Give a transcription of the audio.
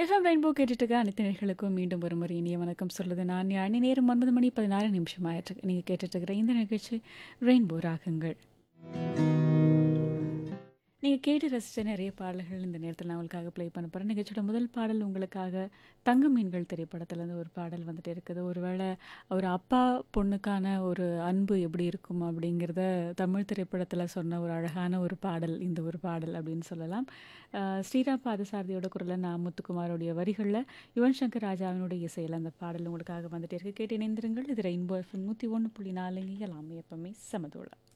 FM rainbow கேட்டுட்டு அனைத்து நேர்களுக்கும் மீண்டும் ஒரு முறை இனிய வணக்கம் சொல்லுது நான் அணி நேரம் ஒன்பது மணி பதினாறு நிமிஷம் ஆயிட்டு நீங்கள் கேட்டுட்டு இருக்கிற இந்த நிகழ்ச்சி ரெயின்போ ராகங்கள் நீங்கள் கேட்டு ரசித்த நிறைய பாடல்கள் இந்த நேரத்தில் நான் உங்களுக்காக ப்ளே பண்ண போகிறேன் நிகழ்ச்சியோட முதல் பாடல் உங்களுக்காக தங்க மீன்கள் திரைப்படத்துலேருந்து ஒரு பாடல் வந்துட்டு இருக்குது ஒருவேளை ஒரு அப்பா பொண்ணுக்கான ஒரு அன்பு எப்படி இருக்கும் அப்படிங்கிறத தமிழ் திரைப்படத்தில் சொன்ன ஒரு அழகான ஒரு பாடல் இந்த ஒரு பாடல் அப்படின்னு சொல்லலாம் அஹ் ஸ்ரீராம் பாதசாரதியோட குரலில் நான் முத்துக்குமாரோடைய வரிகளில் யுவன் சங்கர் ராஜாவினுடைய இசையில் அந்த பாடல் உங்களுக்காக வந்துட்டு இருக்கு கேட்டு இணைந்திருங்கள் இது ரெயின்போ எஃப்எம் நூற்றி ஒன்று புள்ளி நாலுங்க எல்லாமே எப்பவுமே சமதோளம்